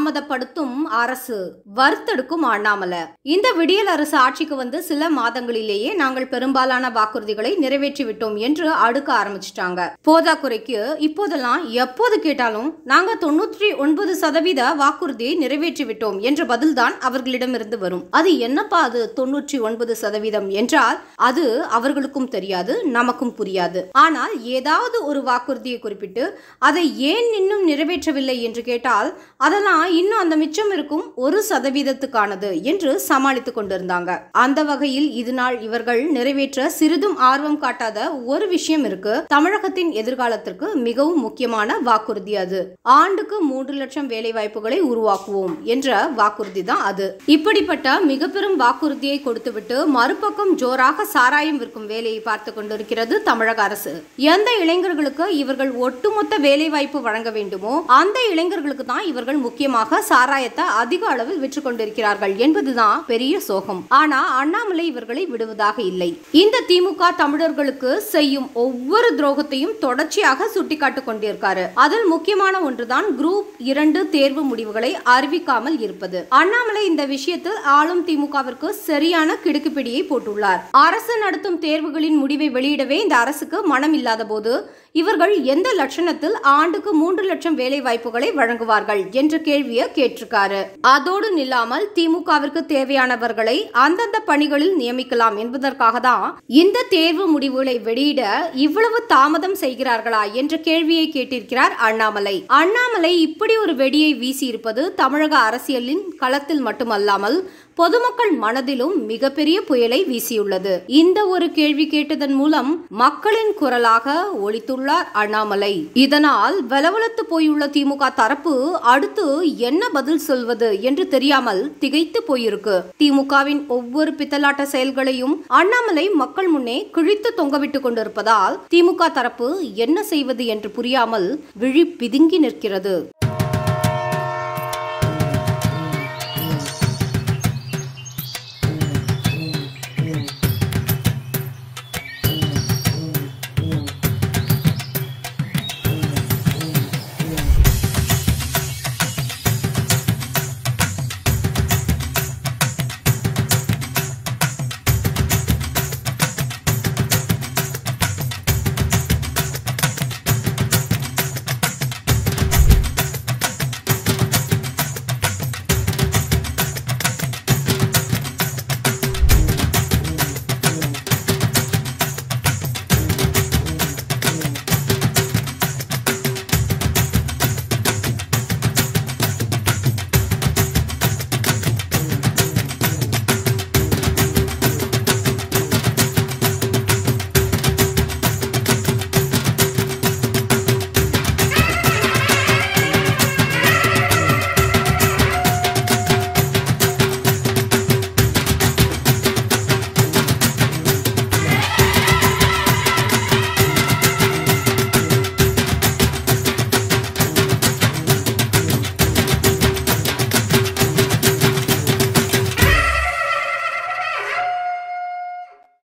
தாமதப்படுத்தும் அரசு வறுத்தெடுக்கும் அண்ணாமலை இந்த விடியல் அரசு ஆட்சிக்கு வந்து சில மாதங்களிலேயே நாங்கள் பெரும்பாலான வாக்குறுதிகளை நிறைவேற்றி விட்டோம் என்று அடுக்க ஆரம்பிச்சிட்டாங்க போதாக்குறைக்கு இப்போதெல்லாம் எப்போது கேட்டாலும் நாங்க தொண்ணூற்றி ஒன்பது சதவீத வாக்குறுதியை நிறைவேற்றி விட்டோம் என்ற பதில்தான் அவர்களிடமிருந்து வரும் அது என்னப்பா அது தொண்ணூற்றி ஒன்பது சதவீதம் என்றால் அது அவர்களுக்கும் தெரியாது நமக்கும் புரியாது ஆனால் ஏதாவது ஒரு வாக்குறுதியை குறிப்பிட்டு அதை ஏன் இன்னும் நிறைவேற்றவில்லை என்று கேட்டால் அதெல்லாம் இன்னும் அந்த மிச்சம் இருக்கும் ஒரு சதவீதத்துக்கானது என்று சமாளித்துக் கொண்டிருந்தாங்க அந்த வகையில் இது நாள் இவர்கள் நிறைவேற்ற சிறிதும் ஆர்வம் காட்டாத ஒரு விஷயம் இருக்கு தமிழகத்தின் எதிர்காலத்திற்கு மிகவும் முக்கியமான வாக்குறுதி அது ஆண்டுக்கு மூன்று லட்சம் வேலை வாய்ப்புகளை உருவாக்குவோம் என்ற வாக்குறுதி தான் அது இப்படிப்பட்ட மிக பெரும் வாக்குறுதியை கொடுத்துவிட்டு மறுபக்கம் ஜோராக சாராயம் விற்கும் வேலையை பார்த்து கொண்டிருக்கிறது தமிழக அரசு எந்த இளைஞர்களுக்கு இவர்கள் ஒட்டுமொத்த வேலை வாய்ப்பு வழங்க வேண்டுமோ அந்த இளைஞர்களுக்கு தான் இவர்கள் முக்கியமாக சாராயத்தை அதிக அளவில் விற்று கொண்டிருக்கிறார்கள் என்பதுதான் பெரிய சோகம் ஆனா அண்ணாமலை இவர்களை விடுவதாக இல்லை இந்த திமுக தமிழர்களுக்கு செய்யும் ஒவ்வொரு துரோகத்தையும் தொடர்ச்சியாக சுட்டிக்காட்டிக் கொண்டிருக்காரு அதில் முக்கியமான ஒன்றுதான் குரூப் இரண்டு தேர்வு முடிவுகளை அறிவிக்காமல் இருப்பது அண்ணாமலை இந்த விஷயத்தில் ஆளும் திமுகவிற்கு சரியான கிடுக்குப்பிடியை போட்டுள்ளார் அரசு நடத்தும் தேர்வுகளின் முடிவை வெளியிடவே இந்த அரசுக்கு மனம் இல்லாத போது இவர்கள் எந்த லட்சணத்தில் ஆண்டுக்கு மூன்று லட்சம் வேலை வாய்ப்புகளை வழங்குவார்கள் என்ற கேள்வியை கேட்டிருக்காரு அதோடு நில்லாமல் திமுகவிற்கு தேவையானவர்களை அந்தந்த பணிகளில் நியமிக்கலாம் என்பதற்காக தான் இந்த தேர்வு முடிவுகளை வெளியிட இவ்வளவு தாமதம் செய்கிறார்களா என்ற கேள்வியை கேட்டிருக்கிறார் அண்ணாமலை அண்ணாமலை இப்படி ஒரு வெடியை வீசியிருப்பது தமிழக அரசியலின் களத்தில் மட்டுமல்லாமல் பொதுமக்கள் மனதிலும் மிகப்பெரிய புயலை வீசியுள்ளது இந்த ஒரு கேள்வி கேட்டதன் மூலம் மக்களின் குரலாக ஒழித்துள்ளார் அண்ணாமலை இதனால் வலவலத்து போயுள்ள திமுக தரப்பு அடுத்து என்ன பதில் சொல்வது என்று தெரியாமல் திகைத்து போயிருக்கு திமுகவின் ஒவ்வொரு பித்தலாட்ட செயல்களையும் அண்ணாமலை மக்கள் முன்னே கிழித்து தொங்கவிட்டுக் கொண்டிருப்பதால் திமுக தரப்பு என்ன செய்வது என்று புரியாமல் விழி பிதுங்கி நிற்கிறது